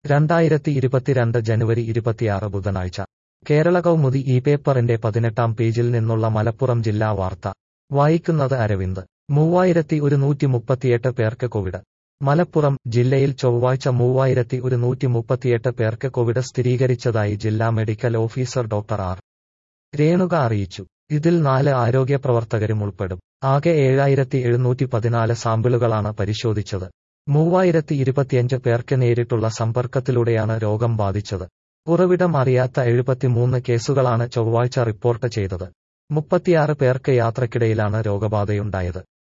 രണ്ടായിരത്തി ഇരുപത്തിരണ്ട് ജനുവരി ഇരുപത്തിയാറ് ബുധനാഴ്ച കേരള കൗമുദി ഈ പേപ്പറിന്റെ പതിനെട്ടാം പേജിൽ നിന്നുള്ള മലപ്പുറം ജില്ലാ വാർത്ത വായിക്കുന്നത് അരവിന്ദ് മൂവായിരത്തി ഒരുന്നൂറ്റി മുപ്പത്തിയെട്ട് പേർക്ക് കോവിഡ് മലപ്പുറം ജില്ലയിൽ ചൊവ്വാഴ്ച മൂവായിരത്തി ഒരുന്നൂറ്റി മുപ്പത്തിയെട്ട് പേർക്ക് കോവിഡ് സ്ഥിരീകരിച്ചതായി ജില്ലാ medical officer doctor R Renuka അറിയിച്ചു ഇതിൽ നാല് ആരോഗ്യ പ്രവർത്തകരും ഉൾപ്പെടും ആകെ ഏഴായിരത്തി എഴുന്നൂറ്റി പതിനാല് സാമ്പിളുകളാണ് പരിശോധിച്ചത് മൂവായിരത്തി ഇരുപത്തിയഞ്ച് പേർക്ക് നേരിട്ടുള്ള സമ്പർക്കത്തിലൂടെയാണ് രോഗം ബാധിച്ചത് ഉറവിടം അറിയാത്ത എഴുപത്തിമൂന്ന് കേസുകളാണ് ചൊവ്വാഴ്ച റിപ്പോർട്ട് ചെയ്തത് മുപ്പത്തിയാറ് പേർക്ക് യാത്രക്കിടയിലാണ് രോഗബാധയുണ്ടായത്